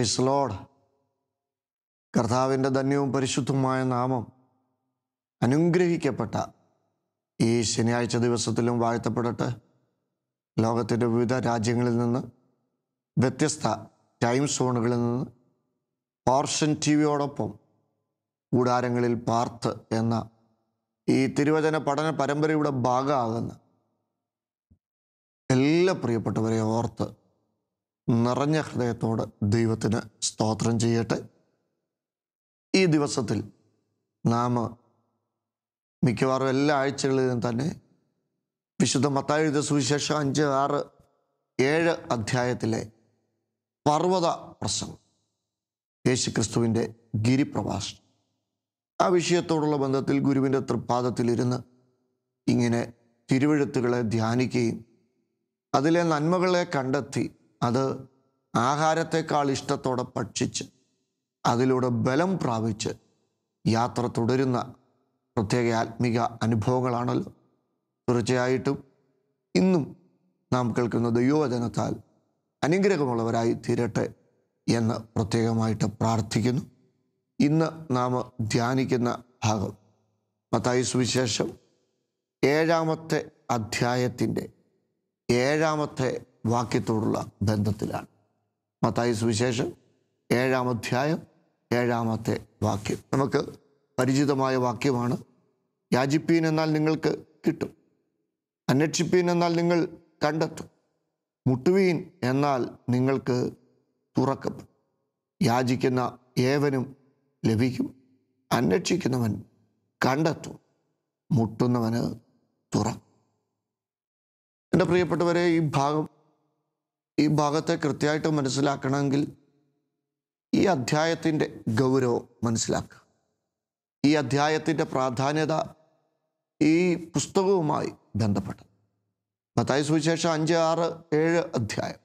price load കർത്താവിൻ്റെ ധന്യവും പരിശുദ്ധവുമായ നാമം അനുഗ്രഹിക്കപ്പെട്ട ഈ ശനിയാഴ്ച ദിവസത്തിലും വാഴ്ത്തപ്പെടട്ടെ ലോകത്തിൻ്റെ വിവിധ രാജ്യങ്ങളിൽ നിന്ന് വ്യത്യസ്ത ടൈം സോണുകളിൽ നിന്ന് പോർഷൻ ടി വിയോടൊപ്പം കൂടാരങ്ങളിൽ പാർത്ത് എന്ന ഈ തിരുവചന പഠന പരമ്പരയുടെ ഭാഗമാകുന്ന എല്ലാ പ്രിയപ്പെട്ടവരെ ഓർത്ത് നിറഞ്ഞ ഹൃദയത്തോട് ദൈവത്തിന് സ്തോത്രം ചെയ്യട്ടെ ഈ ദിവസത്തിൽ നാം മിക്കവാറും എല്ലാ ആഴ്ചകളിലും തന്നെ വിശുദ്ധ മത്തായെഴുത സുവിശേഷം അഞ്ച് ആറ് ഏഴ് അധ്യായത്തിലെ പർവ്വത പ്രസംഗം യേശുക്രിസ്തുവിൻ്റെ ഗിരിപ്രഭാഷണം ആ വിഷയത്തോടുള്ള ബന്ധത്തിൽ ഗുരുവിൻ്റെ തൃപ്പാദത്തിലിരുന്ന് ഇങ്ങനെ തിരുവഴുത്തുകളെ ധ്യാനിക്കുകയും അതിലെ നന്മകളെ കണ്ടെത്തി അത് ആഹാരത്തെക്കാൾ ഇഷ്ടത്തോടെ ഭക്ഷിച്ച് അതിലൂടെ ബലം പ്രാപിച്ച് യാത്ര തുടരുന്ന പ്രത്യേക ആത്മിക അനുഭവങ്ങളാണല്ലോ തീർച്ചയായിട്ടും ഇന്നും നാം കേൾക്കുന്ന ദൈവവചനത്താൽ അനുഗ്രഹമുള്ളവരായി തീരട്ടെ എന്ന് പ്രത്യേകമായിട്ട് പ്രാർത്ഥിക്കുന്നു ഇന്ന് നാം ധ്യാനിക്കുന്ന ഭാഗം മത്തായി സുവിശേഷം ഏഴാമത്തെ അധ്യായത്തിൻ്റെ ഏഴാമത്തെ വാക്യത്തോടുള്ള ബന്ധത്തിലാണ് മത്തായി സുവിശേഷം ഏഴാം അധ്യായം ഏഴാമത്തെ വാക്യം നമുക്ക് പരിചിതമായ വാക്യമാണ് യാചിപ്പീൻ എന്നാൽ നിങ്ങൾക്ക് കിട്ടും അന്വേഷിപ്പീൻ എന്നാൽ നിങ്ങൾ കണ്ടെത്തും മുട്ടുവീൻ എന്നാൽ നിങ്ങൾക്ക് തുറക്കപ്പെടും യാചിക്കുന്ന ഏവനും ലഭിക്കും അന്വേഷിക്കുന്നവൻ കണ്ടെത്തും മുട്ടുന്നവന് തുറക്കും എൻ്റെ പ്രിയപ്പെട്ടവരെ ഈ ഭാഗം ഈ ഭാഗത്തെ കൃത്യമായിട്ട് മനസ്സിലാക്കണമെങ്കിൽ ഈ അധ്യായത്തിൻ്റെ ഗൗരവം മനസ്സിലാക്കുക ഈ അധ്യായത്തിൻ്റെ പ്രാധാന്യത ഈ പുസ്തകവുമായി ബന്ധപ്പെട്ട മത്തായ സുവിശേഷം അഞ്ച് ആറ് ഏഴ് അധ്യായം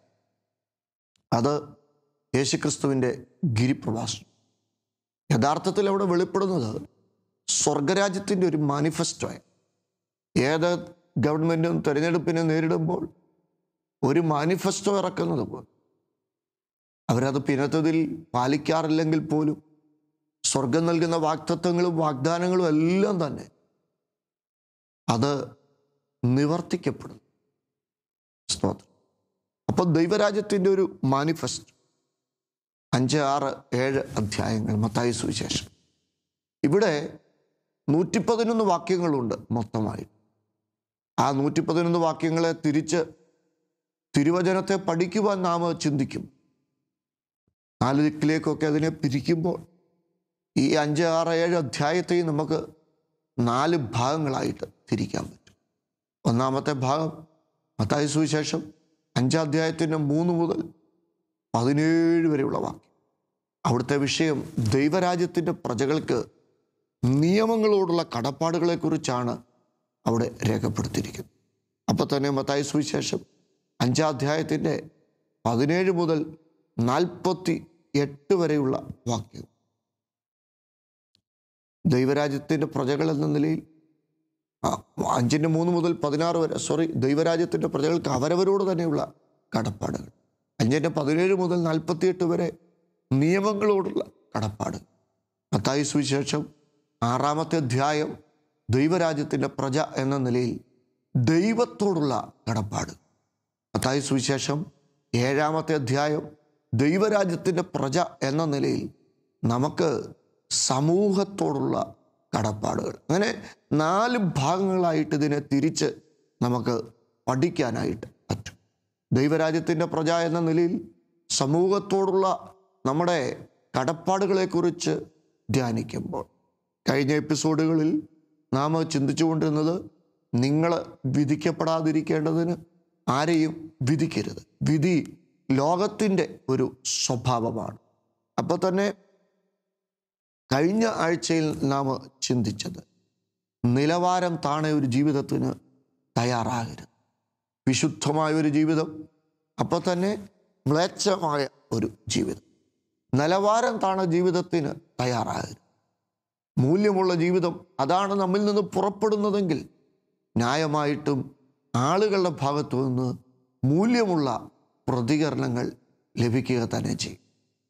അത് യേശുക്രിസ്തുവിൻ്റെ ഗിരിപ്രഭാഷണം യഥാർത്ഥത്തിൽ അവിടെ വെളിപ്പെടുന്നത് സ്വർഗരാജ്യത്തിൻ്റെ ഒരു മാനിഫെസ്റ്റോയ ഏത് ഗവൺമെൻറ്റും തിരഞ്ഞെടുപ്പിനെ നേരിടുമ്പോൾ ഒരു മാനിഫെസ്റ്റോ ഇറക്കുന്നത് പോലെ അവരത് പിന്നത്തതിൽ പാലിക്കാറില്ലെങ്കിൽ പോലും സ്വർഗം നൽകുന്ന വാക്തത്വങ്ങളും വാഗ്ദാനങ്ങളും എല്ലാം തന്നെ അത് നിവർത്തിക്കപ്പെടും സ്തോത്രം അപ്പോൾ ദൈവരാജ്യത്തിൻ്റെ ഒരു മാനിഫെസ്റ്റോ അഞ്ച് ആറ് ഏഴ് അധ്യായങ്ങൾ മത്തായി സുവിശേഷം ഇവിടെ നൂറ്റി പതിനൊന്ന് വാക്യങ്ങളുണ്ട് മൊത്തമായി ആ നൂറ്റി പതിനൊന്ന് വാക്യങ്ങളെ തിരിച്ച് തിരുവചനത്തെ പഠിക്കുവാൻ നാം ചിന്തിക്കും നാല് ദിക്കിലേക്കൊക്കെ അതിനെ പിരിക്കുമ്പോൾ ഈ അഞ്ച് ആറ് ഏഴ് അധ്യായത്തെയും നമുക്ക് നാല് ഭാഗങ്ങളായിട്ട് തിരിക്കാൻ പറ്റും ഒന്നാമത്തെ ഭാഗം മത്തായ സുവിശേഷം അഞ്ചാം അധ്യായത്തിൻ്റെ മൂന്ന് മുതൽ പതിനേഴ് വരെയുള്ള വാക്യം അവിടുത്തെ വിഷയം ദൈവരാജ്യത്തിൻ്റെ പ്രജകൾക്ക് നിയമങ്ങളോടുള്ള കടപ്പാടുകളെക്കുറിച്ചാണ് അവിടെ രേഖപ്പെടുത്തിയിരിക്കുന്നത് അപ്പോൾ തന്നെ മത്തായ സുവിശേഷം അഞ്ചാം അധ്യായത്തിൻ്റെ പതിനേഴ് മുതൽ നാൽപ്പത്തി എട്ട് വരെയുള്ള വാക്യം ദൈവരാജ്യത്തിൻ്റെ പ്രജകൾ എന്ന നിലയിൽ ആ, അഞ്ചിൻ്റെ മൂന്ന് മുതൽ പതിനാറ് വരെ സോറി ദൈവരാജ്യത്തിൻ്റെ പ്രജകൾക്ക് അവരവരോട് തന്നെയുള്ള കടപ്പാടുകൾ അഞ്ചിൻ്റെ പതിനേഴ് മുതൽ നാൽപ്പത്തിയെട്ട് വരെ നിയമങ്ങളോടുള്ള കടപ്പാട് മത്തായി സുവിശേഷം ആറാമത്തെ അധ്യായം ദൈവരാജ്യത്തിൻ്റെ പ്രജ എന്ന നിലയിൽ ദൈവത്തോടുള്ള കടപ്പാട് മത്തായി സുവിശേഷം ഏഴാമത്തെ അധ്യായം ദൈവരാജ്യത്തിൻ്റെ പ്രജ എന്ന നിലയിൽ നമുക്ക് സമൂഹത്തോടുള്ള കടപ്പാടുകൾ അങ്ങനെ നാല് ഭാഗങ്ങളായിട്ട് ഇതിനെ തിരിച്ച് നമുക്ക് പഠിക്കാനായിട്ട് പറ്റും ദൈവരാജ്യത്തിൻ്റെ പ്രജ എന്ന നിലയിൽ സമൂഹത്തോടുള്ള നമ്മുടെ കടപ്പാടുകളെക്കുറിച്ച് ധ്യാനിക്കുമ്പോൾ കഴിഞ്ഞ എപ്പിസോഡുകളിൽ നാം ചിന്തിച്ചുകൊണ്ടിരുന്നത് നിങ്ങൾ വിധിക്കപ്പെടാതിരിക്കേണ്ടതിന് ആരെയും വിധിക്കരുത് വിധി ലോകത്തിൻ്റെ ഒരു സ്വഭാവമാണ് അപ്പോൾ തന്നെ കഴിഞ്ഞ ആഴ്ചയിൽ നാം ചിന്തിച്ചത് നിലവാരം താണ ഒരു ജീവിതത്തിന് തയ്യാറാകരുത് വിശുദ്ധമായ ഒരു ജീവിതം അപ്പോൾ തന്നെ മ്ലേച്ഛമായ ഒരു ജീവിതം നിലവാരം താണ ജീവിതത്തിന് തയ്യാറാകരുത് മൂല്യമുള്ള ജീവിതം അതാണ് നമ്മിൽ നിന്ന് പുറപ്പെടുന്നതെങ്കിൽ ന്യായമായിട്ടും ആളുകളുടെ ഭാഗത്തു നിന്ന് മൂല്യമുള്ള പ്രതികരണങ്ങൾ ലഭിക്കുക തന്നെ ചെയ്യും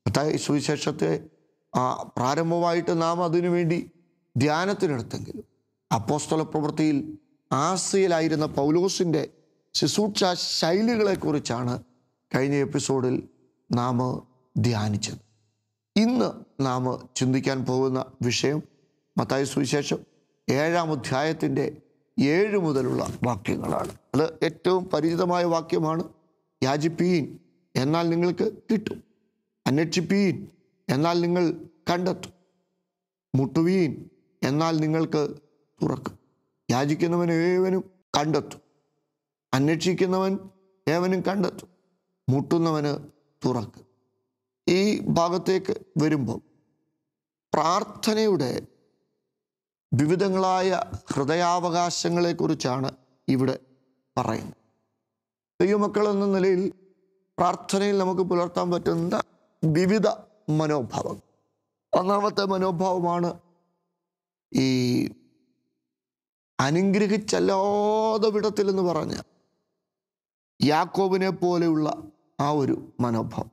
മത്തായി സുവിശേഷത്തെ ആ പ്രാരംഭമായിട്ട് നാം അതിനു വേണ്ടി ധ്യാനത്തിനെടുത്തെങ്കിലും അപ്പോസ്തല പ്രവൃത്തിയിൽ ആസിയയിലായിരുന്ന പൗലോസിൻ്റെ ശുശ്രൂഷ ശൈലികളെക്കുറിച്ചാണ് കഴിഞ്ഞ എപ്പിസോഡിൽ നാം ധ്യാനിച്ചത് ഇന്ന് നാം ചിന്തിക്കാൻ പോകുന്ന വിഷയം മത്തായി സുവിശേഷം ഏഴാം അധ്യായത്തിൻ്റെ ഏഴ് മുതലുള്ള വാക്യങ്ങളാണ് അത് ഏറ്റവും പരിചിതമായ വാക്യമാണ് യാചിപ്പീൻ എന്നാൽ നിങ്ങൾക്ക് കിട്ടും അന്വേഷിപ്പീൻ എന്നാൽ നിങ്ങൾ കണ്ടെത്തും മുട്ടുവീൻ എന്നാൽ നിങ്ങൾക്ക് തുറക്കും യാചിക്കുന്നവൻ ഏവനും കണ്ടെത്തും അന്വേഷിക്കുന്നവൻ ഏവനും കണ്ടെത്തും മുട്ടുന്നവന് തുറക്കും ഈ ഭാഗത്തേക്ക് വരുമ്പോൾ പ്രാർത്ഥനയുടെ വിവിധങ്ങളായ ഹൃദയാവകാശങ്ങളെക്കുറിച്ചാണ് ഇവിടെ പറയുന്നത് ദൈവമക്കൾ എന്ന നിലയിൽ പ്രാർത്ഥനയിൽ നമുക്ക് പുലർത്താൻ പറ്റുന്ന വിവിധ മനോഭാവം ഒന്നാമത്തെ മനോഭാവമാണ് ഈ അനുഗ്രഹിച്ചല്ലാതെ വിടത്തിൽ എന്ന് പറഞ്ഞ യാക്കോബിനെ പോലെയുള്ള ആ ഒരു മനോഭാവം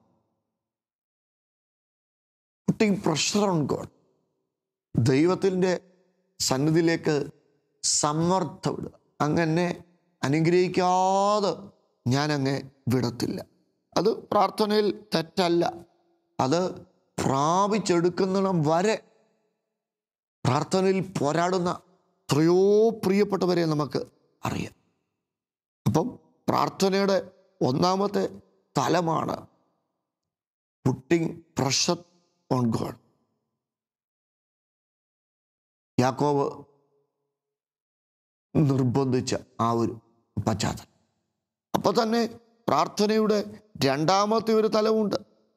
പുട്ടിങ് പ്രഷർ ഓൺ ഗോഡ് ദൈവത്തിൻ്റെ സന്നിധിയിലേക്ക് സമ്മർദ്ദം വിടുക അങ്ങനെ അനുഗ്രഹിക്കാതെ ഞാൻ അങ്ങ് വിടത്തില്ല അത് പ്രാർത്ഥനയിൽ തെറ്റല്ല അത് പ്രാപിച്ചെടുക്കുന്നിടം വരെ പ്രാർത്ഥനയിൽ പോരാടുന്ന എത്രയോ പ്രിയപ്പെട്ടവരെ നമുക്ക് അറിയാം അപ്പം പ്രാർത്ഥനയുടെ ഒന്നാമത്തെ തലമാണ് പുട്ടിങ് പ്രഷർ ഓൺ ഗോഡ് യാക്കോവ് നിർബന്ധിച്ച ആ ഒരു പശ്ചാത്തലം അപ്പൊ തന്നെ പ്രാർത്ഥനയുടെ രണ്ടാമത്തെ ഒരു തലമുണ്ട്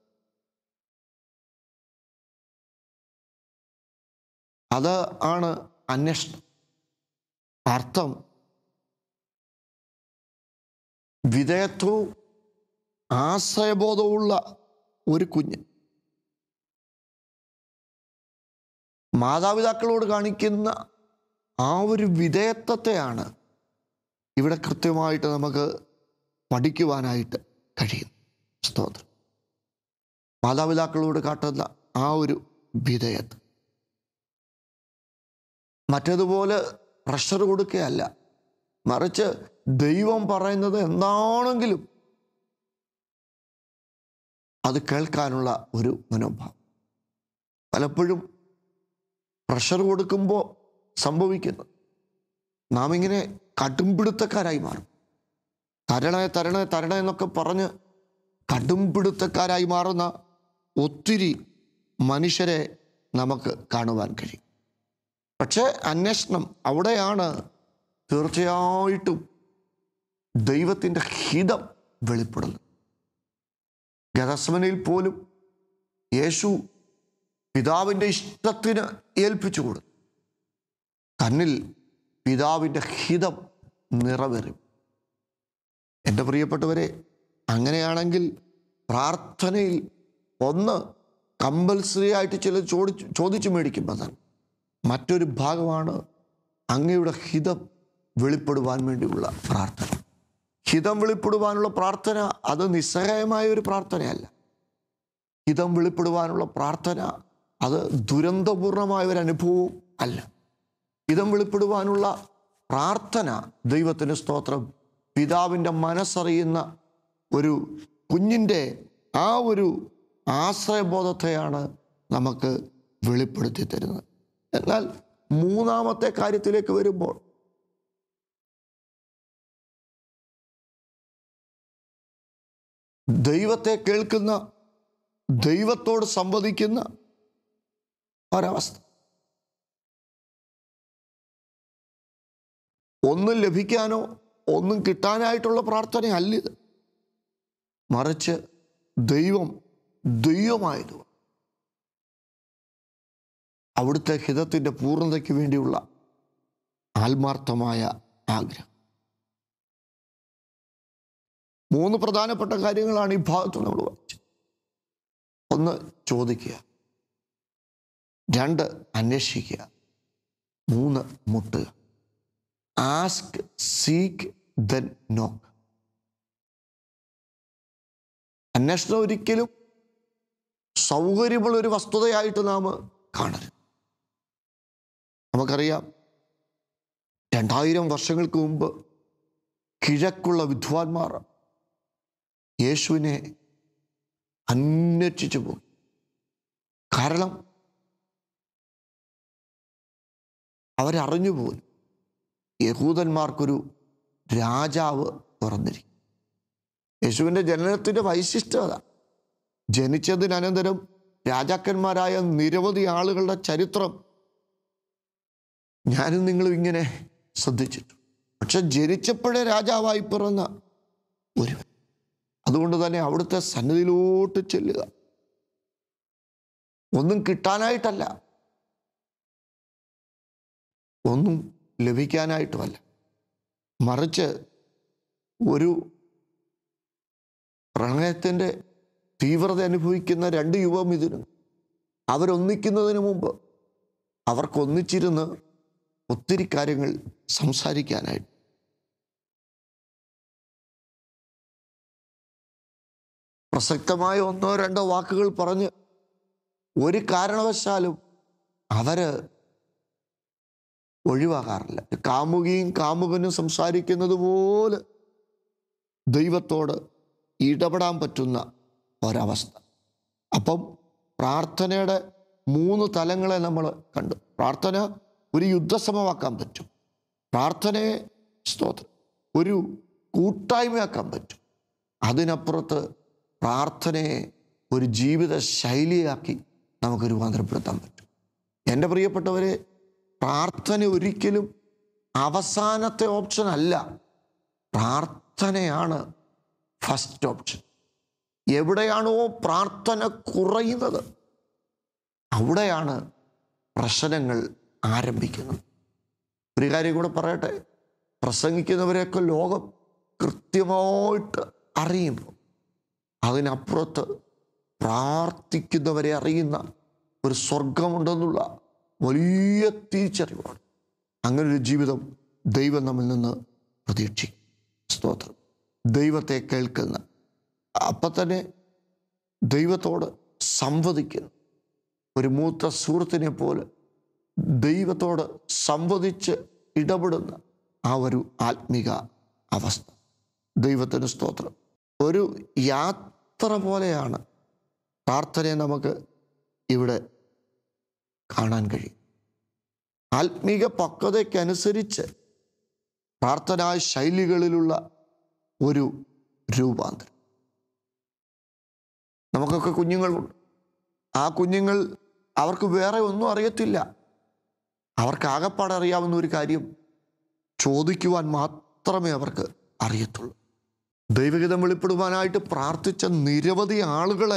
അത് ആണ് അന്വേഷണം അർത്ഥം വിധേയത്വവും ആശ്രയബോധവുമുള്ള ഒരു കുഞ്ഞ് മാതാപിതാക്കളോട് കാണിക്കുന്ന ആ ഒരു വിധേയത്വത്തെയാണ് ഇവിടെ കൃത്യമായിട്ട് നമുക്ക് പഠിക്കുവാനായിട്ട് കഴിയും സ്തോത്രം മാതാപിതാക്കളോട് കാട്ടുന്ന ആ ഒരു വിധേയത്വം മറ്റേതുപോലെ പ്രഷർ കൊടുക്കുകയല്ല മറിച്ച് ദൈവം പറയുന്നത് എന്താണെങ്കിലും അത് കേൾക്കാനുള്ള ഒരു മനോഭാവം പലപ്പോഴും പ്രഷർ കൊടുക്കുമ്പോൾ സംഭവിക്കുന്നത് നാം ഇങ്ങനെ കടുംപിടുത്തക്കാരായി മാറും തരണേ തരണേ തരണേ എന്നൊക്കെ പറഞ്ഞ് കടുംപിടുത്തക്കാരായി മാറുന്ന ഒത്തിരി മനുഷ്യരെ നമുക്ക് കാണുവാൻ കഴിയും പക്ഷേ അന്വേഷണം അവിടെയാണ് തീർച്ചയായിട്ടും ദൈവത്തിൻ്റെ ഹിതം വെളിപ്പെടുന്നത് ഗതസ്മനയിൽ പോലും യേശു പിതാവിൻ്റെ ഇഷ്ടത്തിന് ഏൽപ്പിച്ചു കൊടുത്തു തന്നിൽ പിതാവിൻ്റെ ഹിതം നിറവേറും എൻ്റെ പ്രിയപ്പെട്ടവരെ അങ്ങനെയാണെങ്കിൽ പ്രാർത്ഥനയിൽ ഒന്ന് കമ്പൽസറി ആയിട്ട് ചില ചോദിച്ചു ചോദിച്ചു മേടിക്കുമ്പോൾ തന്നെ മറ്റൊരു ഭാഗമാണ് അങ്ങയുടെ ഹിതം വെളിപ്പെടുവാൻ വേണ്ടിയുള്ള പ്രാർത്ഥന ഹിതം വെളിപ്പെടുവാനുള്ള പ്രാർത്ഥന അത് നിസ്സഹായമായ ഒരു പ്രാർത്ഥനയല്ല ഹിതം വെളിപ്പെടുവാനുള്ള പ്രാർത്ഥന അത് ദുരന്തപൂർണമായ ഒരു അനുഭവവും അല്ല ഹിതം വെളിപ്പെടുവാനുള്ള പ്രാർത്ഥന ദൈവത്തിന് സ്തോത്രം പിതാവിൻ്റെ മനസ്സറിയുന്ന ഒരു കുഞ്ഞിൻ്റെ ആ ഒരു ആശ്രയബോധത്തെയാണ് നമുക്ക് വെളിപ്പെടുത്തി തരുന്നത് എന്നാൽ മൂന്നാമത്തെ കാര്യത്തിലേക്ക് വരുമ്പോൾ ദൈവത്തെ കേൾക്കുന്ന ദൈവത്തോട് സംവദിക്കുന്ന ഒരവസ്ഥ ഒന്നും ലഭിക്കാനോ ഒന്നും കിട്ടാനായിട്ടുള്ള പ്രാർത്ഥനയല്ല ഇത് മറിച്ച് ദൈവം ദൈവമായത് അവിടുത്തെ ഹിതത്തിൻ്റെ പൂർണ്ണതയ്ക്ക് വേണ്ടിയുള്ള ആത്മാർത്ഥമായ ആഗ്രഹം മൂന്ന് പ്രധാനപ്പെട്ട കാര്യങ്ങളാണ് ഈ ഭാഗത്ത് നമ്മൾ വായിച്ചത് ഒന്ന് ചോദിക്കുക രണ്ട് അന്വേഷിക്കുക മൂന്ന് മുട്ടുക ആസ്ക് സീക്ക് ദൻ നോക്ക് അന്വേഷണം ഒരിക്കലും സൗകര്യമുള്ള ഒരു വസ്തുതയായിട്ട് നാം കാണരുത് നമുക്കറിയാം രണ്ടായിരം വർഷങ്ങൾക്ക് മുമ്പ് കിഴക്കുള്ള വിദ്വാൻമാർ യേശുവിനെ അന്വേഷിച്ചു പോയി കാരണം അവരറിഞ്ഞു പോലും യഹൂദന്മാർക്കൊരു രാജാവ് പിറന്നിരിക്കും യേശുവിൻ്റെ ജനനത്തിൻ്റെ വൈശിഷ്ട്യത ജനിച്ചതിനനന്തരം രാജാക്കന്മാരായ നിരവധി ആളുകളുടെ ചരിത്രം ഞാനും നിങ്ങളും ഇങ്ങനെ ശ്രദ്ധിച്ചിട്ടു പക്ഷെ ജനിച്ചപ്പോഴേ രാജാവായി പിറന്ന ഒരുവൻ അതുകൊണ്ട് തന്നെ അവിടുത്തെ സന്നിധിയിലോട്ട് ചെല്ലുക ഒന്നും കിട്ടാനായിട്ടല്ല ഒന്നും ലഭിക്കാനായിട്ടുമല്ല മറിച്ച് ഒരു പ്രണയത്തിൻ്റെ തീവ്രത അനുഭവിക്കുന്ന രണ്ട് യുവമിഥുനും അവരൊന്നിക്കുന്നതിന് മുമ്പ് അവർക്കൊന്നിച്ചിരുന്ന് ഒത്തിരി കാര്യങ്ങൾ സംസാരിക്കാനായിട്ട് പ്രസക്തമായ ഒന്നോ രണ്ടോ വാക്കുകൾ പറഞ്ഞ് ഒരു കാരണവശാലും അവര് ഒഴിവാകാറില്ല കാമുകിയും കാമുകനും സംസാരിക്കുന്നത് പോലെ ദൈവത്തോട് ഇടപെടാൻ പറ്റുന്ന ഒരവസ്ഥ അപ്പം പ്രാർത്ഥനയുടെ മൂന്ന് തലങ്ങളെ നമ്മൾ കണ്ടു പ്രാർത്ഥന ഒരു യുദ്ധസമമാക്കാൻ പറ്റും പ്രാർത്ഥനയെ സ്തോത്രം ഒരു കൂട്ടായ്മയാക്കാൻ പറ്റും അതിനപ്പുറത്ത് പ്രാർത്ഥനയെ ഒരു ജീവിത ശൈലിയാക്കി നമുക്ക് രൂപാന്തരപ്പെടുത്താൻ പറ്റും എൻ്റെ പ്രിയപ്പെട്ടവരെ പ്രാർത്ഥന ഒരിക്കലും അവസാനത്തെ ഓപ്ഷൻ അല്ല പ്രാർത്ഥനയാണ് ഫസ്റ്റ് ഓപ്ഷൻ എവിടെയാണോ പ്രാർത്ഥന കുറയുന്നത് അവിടെയാണ് പ്രശ്നങ്ങൾ ആരംഭിക്കുന്നത് ഒരു കാര്യം കൂടെ പറയട്ടെ പ്രസംഗിക്കുന്നവരെയൊക്കെ ലോകം കൃത്യമായിട്ട് അറിയുമ്പോൾ അതിനപ്പുറത്ത് പ്രാർത്ഥിക്കുന്നവരെ അറിയുന്ന ഒരു സ്വർഗമുണ്ടെന്നുള്ള വലിയ തിരിച്ചറിവാണ് അങ്ങനെ ഒരു ജീവിതം ദൈവം നമ്മിൽ നിന്ന് പ്രതീക്ഷിക്കും സ്തോത്രം ദൈവത്തെ കേൾക്കുന്ന അപ്പം തന്നെ ദൈവത്തോട് സംവദിക്കുന്നു ഒരു മൂത്ത സുഹൃത്തിനെ പോലെ ദൈവത്തോട് സംവദിച്ച് ഇടപെടുന്ന ആ ഒരു ആത്മിക അവസ്ഥ ദൈവത്തിന് സ്തോത്രം ഒരു യാത്ര പോലെയാണ് പ്രാർത്ഥനയെ നമുക്ക് ഇവിടെ കാണാൻ കഴിയും ആത്മീക പക്വതയ്ക്കനുസരിച്ച് പ്രാർത്ഥനാ ശൈലികളിലുള്ള ഒരു രൂപാന്തരം നമുക്കൊക്കെ കുഞ്ഞുങ്ങളുണ്ട് ആ കുഞ്ഞുങ്ങൾ അവർക്ക് വേറെ ഒന്നും അറിയത്തില്ല അവർക്ക് ആകപ്പാടെ അറിയാവുന്ന ഒരു കാര്യം ചോദിക്കുവാൻ മാത്രമേ അവർക്ക് അറിയത്തുള്ളൂ ദൈവഗീതം വെളിപ്പെടുവാനായിട്ട് പ്രാർത്ഥിച്ച നിരവധി ആളുകളെ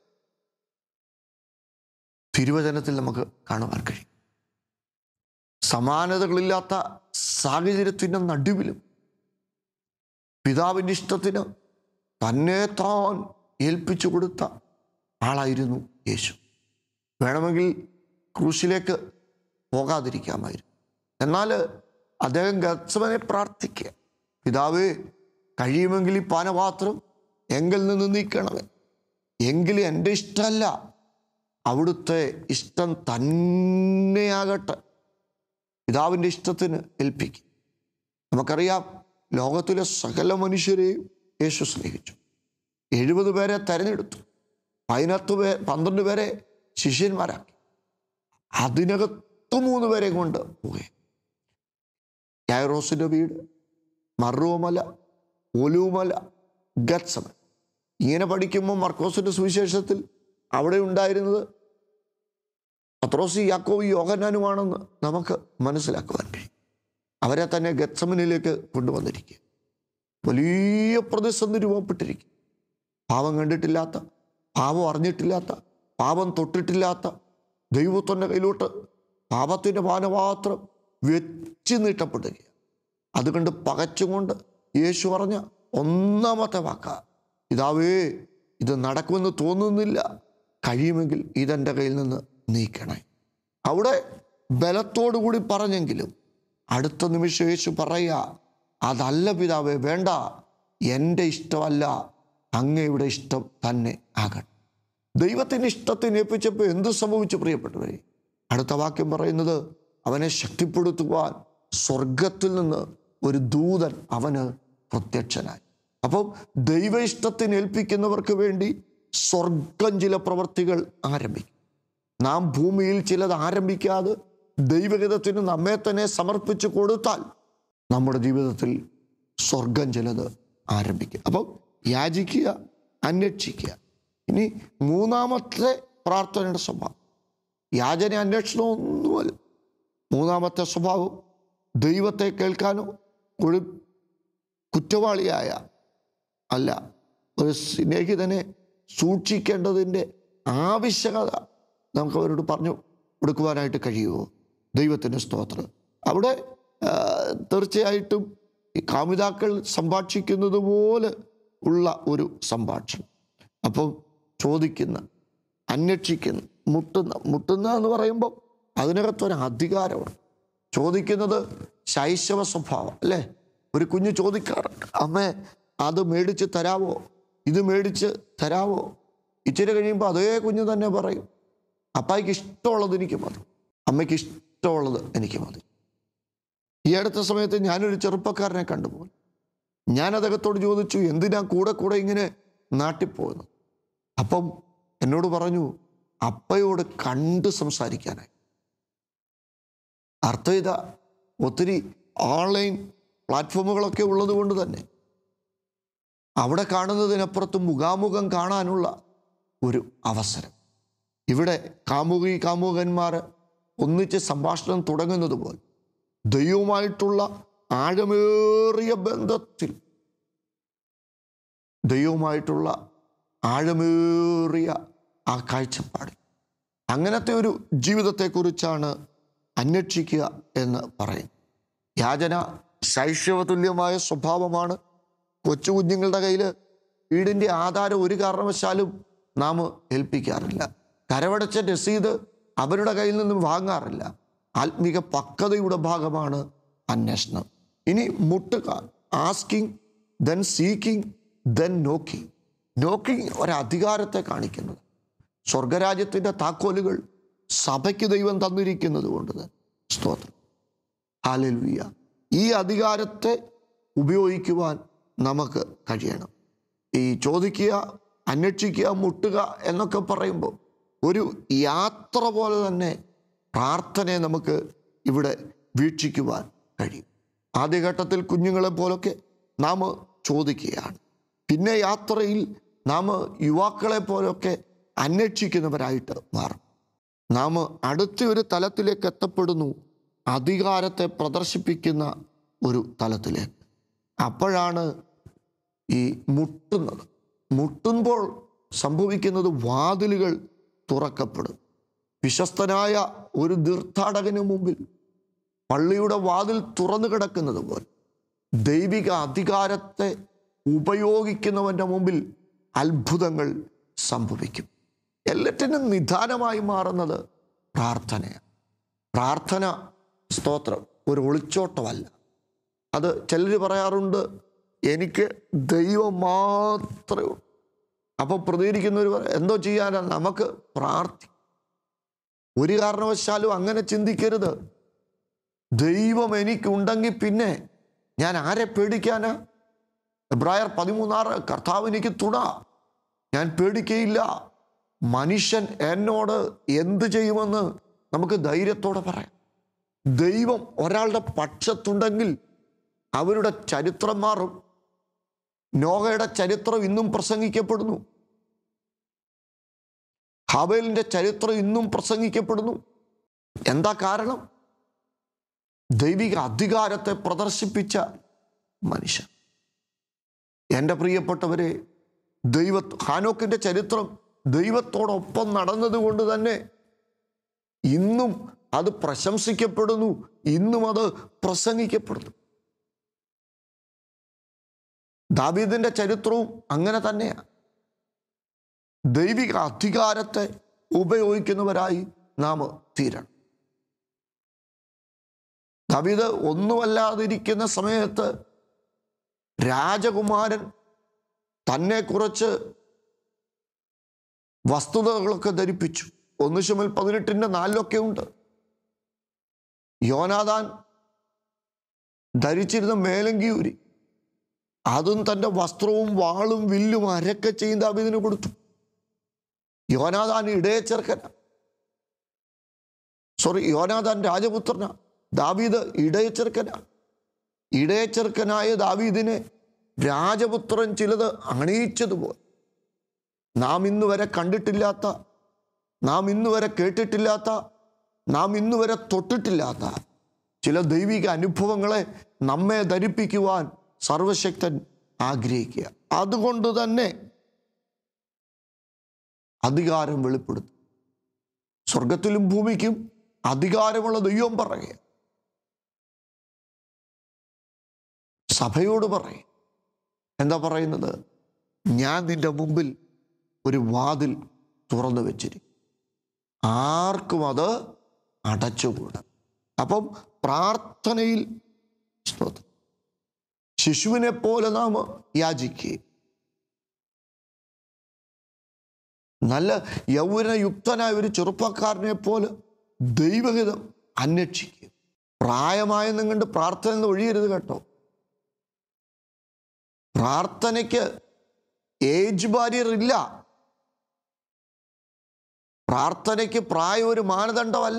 തിരുവചനത്തിൽ നമുക്ക് കാണുവാൻ കഴിയും സമാനതകളില്ലാത്ത സാഹചര്യത്തിൻ്റെ നടുവിലും പിതാവിൻ്റെ ഇഷ്ടത്തിന് തന്നെ താൻ ഏൽപ്പിച്ചു കൊടുത്ത ആളായിരുന്നു യേശു വേണമെങ്കിൽ ക്രൂശിലേക്ക് പോകാതിരിക്കാമായിരുന്നു എന്നാൽ അദ്ദേഹം ഗത്സവനെ പ്രാർത്ഥിക്കുക പിതാവേ കഴിയുമെങ്കിൽ ഈ പാനപാത്രം എങ്കിൽ നിന്ന് നീക്കണമേ എങ്കിലും എൻ്റെ ഇഷ്ടമല്ല അവിടുത്തെ ഇഷ്ടം തന്നെയാകട്ടെ പിതാവിൻ്റെ ഇഷ്ടത്തിന് ഏൽപ്പിക്കും നമുക്കറിയാം ലോകത്തിലെ സകല മനുഷ്യരെയും യേശു സ്നേഹിച്ചു എഴുപത് പേരെ തെരഞ്ഞെടുത്തു പതിനത്ത് പേ പന്ത്രണ്ട് പേരെ ശിഷ്യന്മാരാക്കി അതിനകത്ത് മൂന്ന് പേരെ കൊണ്ട് പോവുകയും യായറോസിൻ്റെ വീട് മറുവമല ഒലുമല ഗത്സമൻ ഇങ്ങനെ പഠിക്കുമ്പോൾ മർക്കോസിൻ്റെ സുവിശേഷത്തിൽ അവിടെ ഉണ്ടായിരുന്നത് പത്രോസി യാക്കോവ് യോഹനാനുമാണെന്ന് നമുക്ക് മനസ്സിലാക്കുവാൻ കഴിയും അവരെ തന്നെ ഗത്സമനിലേക്ക് കൊണ്ടുവന്നിരിക്കുക വലിയ പ്രതിസന്ധി രൂപപ്പെട്ടിരിക്കും പാപം കണ്ടിട്ടില്ലാത്ത പാപം അറിഞ്ഞിട്ടില്ലാത്ത പാപം തൊട്ടിട്ടില്ലാത്ത ദൈവത്തിൻ്റെ കയ്യിലോട്ട് പാപത്തിൻ്റെ പാനപാത്രം വെച്ച് നീട്ടപ്പെടുക അതുകൊണ്ട് പകച്ചുകൊണ്ട് യേശു പറഞ്ഞ ഒന്നാമത്തെ വാക്ക ഇതാവേ ഇത് നടക്കുമെന്ന് തോന്നുന്നില്ല കഴിയുമെങ്കിൽ ഇതെൻ്റെ കയ്യിൽ നിന്ന് നീക്കണേ അവിടെ ബലത്തോടു കൂടി പറഞ്ഞെങ്കിലും അടുത്ത നിമിഷം യേശു പറയുക അതല്ല പിതാവേ വേണ്ട എൻ്റെ ഇഷ്ടമല്ല അങ്ങയുടെ ഇഷ്ടം തന്നെ ആകട്ടെ ദൈവത്തിൻ്റെ ഇഷ്ടത്തിന് ഏൽപ്പിച്ചപ്പോൾ എന്ത് സംഭവിച്ചു പ്രിയപ്പെട്ടവരെ അടുത്ത വാക്യം പറയുന്നത് അവനെ ശക്തിപ്പെടുത്തുവാൻ സ്വർഗത്തിൽ നിന്ന് ഒരു ദൂതൻ അവന് പ്രത്യക്ഷനായി അപ്പം ദൈവ ഇഷ്ടത്തിന് ഏൽപ്പിക്കുന്നവർക്ക് വേണ്ടി സ്വർഗം ചില പ്രവർത്തികൾ ആരംഭിക്കും നാം ഭൂമിയിൽ ചിലത് ആരംഭിക്കാതെ ദൈവഹിതത്തിന് നമ്മെ തന്നെ സമർപ്പിച്ചു കൊടുത്താൽ നമ്മുടെ ജീവിതത്തിൽ സ്വർഗം ചിലത് ആരംഭിക്കും അപ്പം യാചിക്കുക അന്വേഷിക്കുക ഇനി മൂന്നാമത്തെ പ്രാർത്ഥനയുടെ സ്വഭാവം യാചന അന്വേഷണം ഒന്നുമല്ല മൂന്നാമത്തെ സ്വഭാവം ദൈവത്തെ കേൾക്കാനോ ഒരു കുറ്റവാളിയായ അല്ല ഒരു സ്നേഹിതനെ സൂക്ഷിക്കേണ്ടതിൻ്റെ ആവശ്യകത നമുക്ക് അവരോട് പറഞ്ഞു കൊടുക്കുവാനായിട്ട് കഴിയുമോ ദൈവത്തിൻ്റെ സ്തോത്രം അവിടെ ആ, തീർച്ചയായിട്ടും ഈ കാമിതാക്കൾ സംഭാഷിക്കുന്നത് പോലെ ഉള്ള ഒരു സംഭാഷണം അപ്പം ചോദിക്കുന്ന അന്വേഷിക്കുന്ന മുട്ടുന്ന മുട്ടുന്ന എന്ന് പറയുമ്പോൾ അതിനകത്തൊരു അധികാരമാണ് ചോദിക്കുന്നത് ശൈശവ സ്വഭാവം അല്ലേ ഒരു കുഞ്ഞ് ചോദിക്കാറുണ്ട് അമ്മേ അത് മേടിച്ച് തരാവോ ഇത് മേടിച്ച് തരാവോ ഇച്ചിരി കഴിയുമ്പോൾ അതേ കുഞ്ഞ് തന്നെ പറയും അപ്പായ്ക്ക് ഇഷ്ടമുള്ളത് എനിക്ക് മതി അമ്മയ്ക്ക് ഇഷ്ടമുള്ളത് എനിക്ക് മതി ഈ അടുത്ത സമയത്ത് ഞാനൊരു ചെറുപ്പക്കാരനെ കണ്ടുപോയി ഞാൻ അദ്ദേഹത്തോട് ചോദിച്ചു എന്തിനാ കൂടെ കൂടെ ഇങ്ങനെ നാട്ടിൽ പോകുന്നത് അപ്പം എന്നോട് പറഞ്ഞു അപ്പയോട് കണ്ട് സംസാരിക്കാനായി അർത്ഥം ഇതാ ഒത്തിരി ഓൺലൈൻ പ്ലാറ്റ്ഫോമുകളൊക്കെ ഉള്ളത് കൊണ്ട് തന്നെ അവിടെ കാണുന്നതിനപ്പുറത്ത് മുഖാമുഖം കാണാനുള്ള ഒരു അവസരം ഇവിടെ കാമുകി കാമുകന്മാർ ഒന്നിച്ച് സംഭാഷണം തുടങ്ങുന്നത് പോലെ ദൈവവുമായിട്ടുള്ള ആഴമേറിയ ബന്ധത്തിൽ ദൈവവുമായിട്ടുള്ള ആഴമേറിയ ആ കാഴ്ചപ്പാട് അങ്ങനത്തെ ഒരു ജീവിതത്തെക്കുറിച്ചാണ് അന്വേഷിക്കുക എന്ന് പറയും യാചന ശൈശവതുല്യമായ സ്വഭാവമാണ് കൊച്ചു കുഞ്ഞുങ്ങളുടെ കയ്യിൽ വീടിൻ്റെ ആധാരം ഒരു കാരണവശാലും നാം ഏൽപ്പിക്കാറില്ല കരവടച്ച രസീത് അവരുടെ കയ്യിൽ നിന്നും വാങ്ങാറില്ല ആത്മീക പക്വതയുടെ ഭാഗമാണ് അന്വേഷണം ഇനി മുട്ടുക asking then seeking then knocking knocking ഒരധികാരത്തെ കാണിക്കുന്നത് സ്വർഗരാജ്യത്തിൻ്റെ താക്കോലുകൾ സഭയ്ക്ക് ദൈവം തന്നിരിക്കുന്നത് കൊണ്ട് തന്നെ സ്തോത്രം ഹാലൽവിയ ഈ അധികാരത്തെ ഉപയോഗിക്കുവാൻ നമുക്ക് കഴിയണം ഈ ചോദിക്കുക അന്വേഷിക്കുക മുട്ടുക എന്നൊക്കെ പറയുമ്പോൾ ഒരു യാത്ര പോലെ തന്നെ പ്രാർത്ഥനയെ നമുക്ക് ഇവിടെ വീക്ഷിക്കുവാൻ കഴിയും ആദ്യഘട്ടത്തിൽ കുഞ്ഞുങ്ങളെ പോലൊക്കെ നാം ചോദിക്കുകയാണ് പിന്നെ യാത്രയിൽ നാം യുവാക്കളെ പോലൊക്കെ അന്വേഷിക്കുന്നവരായിട്ട് മാറും നാം അടുത്ത ഒരു തലത്തിലേക്ക് എത്തപ്പെടുന്നു അധികാരത്തെ പ്രദർശിപ്പിക്കുന്ന ഒരു തലത്തിലേക്ക് അപ്പോഴാണ് ഈ മുട്ടുന്നത് മുട്ടുമ്പോൾ സംഭവിക്കുന്നത് വാതിലുകൾ തുറക്കപ്പെടും വിശ്വസ്തനായ ഒരു തീർത്ഥാടകന് മുമ്പിൽ പള്ളിയുടെ വാതിൽ തുറന്നു കിടക്കുന്നത് പോലെ ദൈവിക അധികാരത്തെ ഉപയോഗിക്കുന്നവൻ്റെ മുമ്പിൽ അത്ഭുതങ്ങൾ സംഭവിക്കും എല്ലാറ്റിനും നിദാനമായി മാറുന്നത് പ്രാർത്ഥനയാണ് പ്രാർത്ഥന സ്തോത്രം ഒരു ഒളിച്ചോട്ടമല്ല അത് ചിലർ പറയാറുണ്ട് എനിക്ക് ദൈവം മാത്രമേ ഉള്ളൂ അപ്പോൾ പ്രതികരിക്കുന്നവർ പറയും, എന്തോ ചെയ്യാനാ നമുക്ക് പ്രാർത്ഥി ഒരു കാരണവശാലും അങ്ങനെ ചിന്തിക്കരുത് ദൈവം എനിക്കുണ്ടെങ്കിൽ പിന്നെ ഞാൻ ആരെ പേടിക്കാനാ എബ്രായർ പതിമൂന്നാറ് കർത്താവ് എനിക്ക് തുണ ഞാൻ പേടിക്കയില്ല മനുഷ്യൻ എന്നോട് എന്ത് ചെയ്യുമെന്ന് നമുക്ക് ധൈര്യത്തോടെ പറയാം ദൈവം ഒരാളുടെ പക്ഷത്തുണ്ടെങ്കിൽ അവരുടെ ചരിത്രം മാറും നോഹയുടെ ചരിത്രം ഇന്നും പ്രസംഗിക്കപ്പെടുന്നു ഹാബേലിന്റെ ചരിത്രം ഇന്നും പ്രസംഗിക്കപ്പെടുന്നു എന്താ കാരണം ദൈവിക അധികാരത്തെ പ്രദർശിപ്പിച്ച മനുഷ്യൻ എൻ്റെ പ്രിയപ്പെട്ടവരെ ദൈവ ഹാനോക്കിന്റെ ചരിത്രം ദൈവത്തോടൊപ്പം നടന്നതുകൊണ്ട് തന്നെ ഇന്നും അത് പ്രശംസിക്കപ്പെടുന്നു ഇന്നും അത് പ്രസംഗിക്കപ്പെടുന്നു ദാവീദിന്റെ ചരിത്രവും അങ്ങനെ തന്നെയാണ് ദൈവിക അധികാരത്തെ ഉപയോഗിക്കുന്നവരായി നാം തീരണം ദാവീദ് ഒന്നുമല്ലാതിരിക്കുന്ന സമയത്ത് രാജകുമാരൻ തന്നെ കുറിച്ച് വസ്തുതകളൊക്കെ ധരിപ്പിച്ചു ഒന്ന് ശമൽ പതിനെട്ടിൻ്റെ നാലിലൊക്കെ ഉണ്ട് യോനാദാൻ ധരിച്ചിരുന്ന മേലങ്കിയൂരി അതും തൻ്റെ വസ്ത്രവും വാളും വില്ലും അരക്കെ ചെയ്ത് ദാവീദിന് കൊടുത്തു യോനാദാൻ ഇടയ ചെറുക്കന സോറി യോനാദാൻ രാജപുത്രന ദാവീദ് ഇടയ ചെറുക്കന ഇടയ ചെറുക്കനായ ദാവീദിനെ രാജപുത്രൻ ചിലത് അണിയിച്ചതുപോലെ നാം ഇന്ന് വരെ കണ്ടിട്ടില്ലാത്ത നാം ഇന്ന് വരെ കേട്ടിട്ടില്ലാത്ത നാം ഇന്ന് വരെ തൊട്ടിട്ടില്ലാത്ത ചില ദൈവിക അനുഭവങ്ങളെ നമ്മെ ധരിപ്പിക്കുവാൻ സർവശക്തൻ ആഗ്രഹിക്കുക അതുകൊണ്ട് തന്നെ അധികാരം വെളിപ്പെടുത്തും സ്വർഗത്തിലും ഭൂമിക്കും അധികാരമുള്ള ദൈവം പറയുക സഭയോട് പറയും എന്താ പറയുന്നത് ഞാൻ നിന്റെ മുമ്പിൽ ഒരു വാതിൽ തുറന്നു വെച്ചിരിക്കും ആർക്കും അത് അടച്ചുകൂടാ അപ്പം പ്രാർത്ഥനയിൽ സ്തോത്രം ശിശുവിനെ പോലെ നാം യാചിക്കുകയും നല്ല യൗവനയുക്തനായ ഒരു ചെറുപ്പക്കാരനെ പോലെ ദൈവഹിതം അന്വേഷിക്കുക പ്രായമായെന്നും കണ്ട് പ്രാർത്ഥന നിന്ന് ഒഴിയരുത് കേട്ടോ പ്രാർത്ഥനയ്ക്ക് ഏജ് ബാരിയർ ഇല്ല പ്രാർത്ഥനയ്ക്ക് പ്രായം ഒരു മാനദണ്ഡമല്ല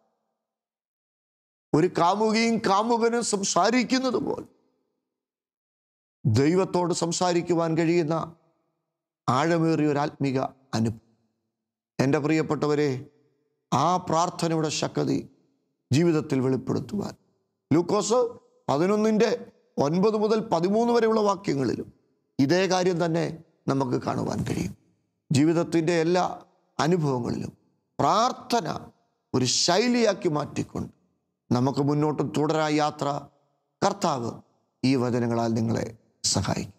ഒരു കാമുകിയും കാമുകനും സംസാരിക്കുന്നത് പോലെ ദൈവത്തോട് സംസാരിക്കുവാൻ കഴിയുന്ന ആഴമേറിയ ഒരു ആത്മിക അനുഭവം എൻ്റെ പ്രിയപ്പെട്ടവരെ ആ പ്രാർത്ഥനയുടെ ശക്തി ജീവിതത്തിൽ വെളിപ്പെടുത്തുവാൻ ലൂക്കോസ് പതിനൊന്നിൻ്റെ ഒൻപത് മുതൽ പതിമൂന്ന് വരെയുള്ള വാക്യങ്ങളിലും ഇതേ കാര്യം തന്നെ നമുക്ക് കാണുവാൻ കഴിയും ജീവിതത്തിൻ്റെ എല്ലാ അനുഭവങ്ങളിലും പ്രാർത്ഥന ഒരു ശൈലിയാക്കി മാറ്റിക്കൊണ്ട് നമുക്ക് മുന്നോട്ട് തുടരാൻ യാത്ര കർത്താവ് ഈ വചനങ്ങളാൽ നിങ്ങളെ സഹായിക്കും